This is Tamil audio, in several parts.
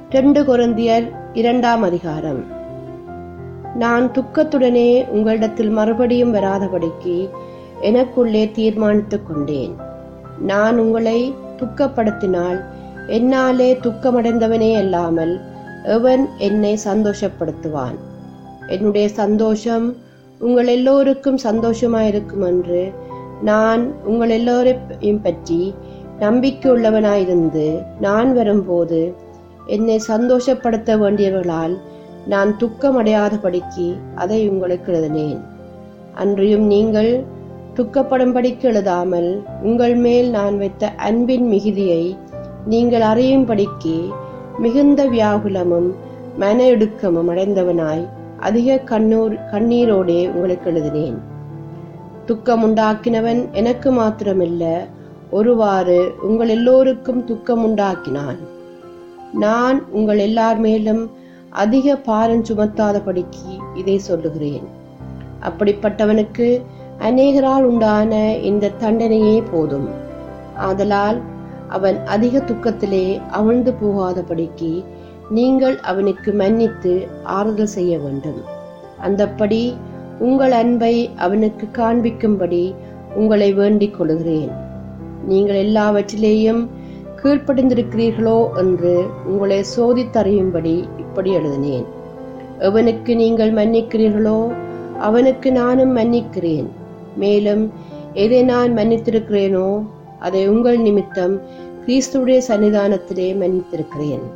ரெண்டு கொரிந்தியர் இரண்டாம் அதிகாரம் நான் துக்கத்துடனே உங்களிடத்தில் மறுபடியும் வராதபடிக்கு எனக்குள்ளே தீர்மானித்துக் கொண்டேன் நான் உங்களை துக்கப்படுத்தினால் என்னாலே துக்கமடைந்தவனே அல்லாமல் எவன் என்னை சந்தோஷப்படுத்துவான் என்னுடைய சந்தோஷம் உங்கள் எல்லோருக்கும் சந்தோஷமாயிருக்கும் என்று நான் உங்கள் எல்லோரையும் பற்றி நம்பிக்கையுள்ளவனாயிருந்து நான் வரும்போது என்னை சந்தோஷப்படுத்த வேண்டியவர்களால் நான் துக்கமடையாதபடிக்கு அதை உங்களுக்கு எழுதினேன் அன்றியும் நீங்கள் துக்கப்படும்படிக்கு எழுதாமல் உங்கள் மேல் நான் வைத்த அன்பின் மிகுதியை நீங்கள் அறியும்படிக்கு மிகுந்த வியாகுலமும் மன இடுக்கமும் அடைந்தவனாய் அதிக கண்ணூர் கண்ணீரோடே உங்களுக்கு எழுதினேன் துக்கமுண்டாக்கினவன் எனக்கு மாத்திரமில்ல ஒருவாறு உங்கள் எல்லோருக்கும் துக்கமுண்டாக்கினான் நான் உங்கள் எல்லார் மேலும் அதிக பாரம் சுமத்தாதபடிக்கு இதை சொல்லுகிறேன் அப்படிப்பட்டவனுக்கு அநேகரால் உண்டான இந்த தண்டனையே போதும் ஆதலால் அவன் அதிக துக்கத்திலே அவிழ்ந்து போகாதபடிக்கு நீங்கள் அவனுக்கு மன்னித்து ஆறுதல் செய்ய வேண்டும் அந்தப்படி உங்கள் அன்பை அவனுக்கு காண்பிக்கும்படி உங்களை வேண்டிக் கொள்கிறேன் நீங்கள் எல்லாவற்றிலேயும் கீழ்ப்படிந்திருக்கிறீர்களோ என்று உங்களை சோதித்தறியும்படி இப்படி எழுதினேன் எவனுக்கு நீங்கள் மன்னிக்கிறீர்களோ அவனுக்கு நானும் மன்னிக்கிறேன் மேலும் எதை நான் மன்னித்திருக்கிறேனோ அதை உங்கள் நிமித்தம் கிறிஸ்துடைய சன்னிதானத்திலே மன்னித்திருக்கிறேன்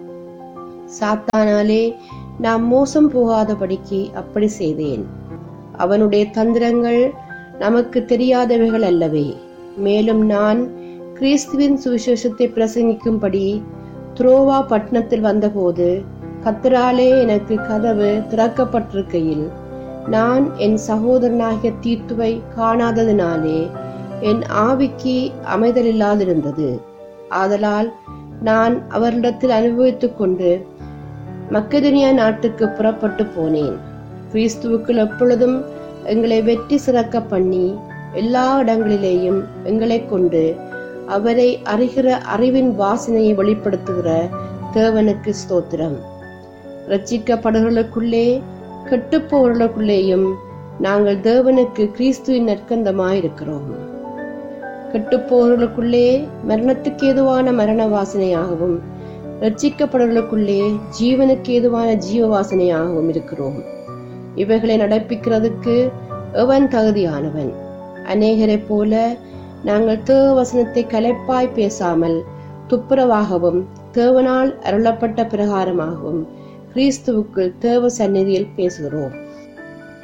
சாத்தானாலே நாம் மோசம் போகாதபடிக்கு அப்படி செய்தேன் அவனுடைய தந்திரங்கள் நமக்கு தெரியாதவைகள் அல்லவே மேலும் நான் கிறிஸ்துவின் சுவிசேஷத்தை பிரசங்கிக்கும்படி துரோவா பட்டணத்தில் வந்தபோது கத்தராலே எனக்கு கதவு திறக்கப்பட்டிருக்கையில் நான் என் சகோதரனாகிய தீத்துவை காணாததினாலே என் ஆவிக்கு அமைதலில்லாதிருந்தது ஆதலால் நான் அவரிடத்தில் அனுபவித்துக் கொண்டு மக்கதுனியா நாட்டுக்கு புறப்பட்டு போனேன் கிறிஸ்துவுக்குள் எப்பொழுதும் எங்களை வெற்றி சிறக்க பண்ணி எல்லா இடங்களிலேயும் எங்களை கொண்டு அவரை அறிகிற அறிவின் வாசனையை வெளிப்படுத்துகிற தேவனுக்கு ஸ்தோத்திரம் ரட்சிக்கப்படுகளுக்குள்ளே கெட்டுப்போர்களுக்குள்ளேயும் நாங்கள் தேவனுக்கு கிறிஸ்துவின் நற்கந்தமாயிருக்கிறோம் கெட்டுப்போர்களுக்குள்ளே மரணத்துக்கு ஏதுவான மரண வாசனையாகவும் ரட்சிக்கப்படுகளுக்குள்ளே ஜீவனுக்கு ஏதுவான ஜீவ வாசனையாகவும் இருக்கிறோம் இவைகளை நடப்பிக்கிறதுக்கு எவன் தகுதியானவன் அநேகரைப் போல நாங்கள் தேவ வசனத்தை கலைப்பாய் பேசாமல் துப்புரவாகவும் தேவனால் அருளப்பட்ட பிரகாரமாகவும் கிறிஸ்துவுக்குள் தேவ சந்நிதியில் பேசுகிறோம்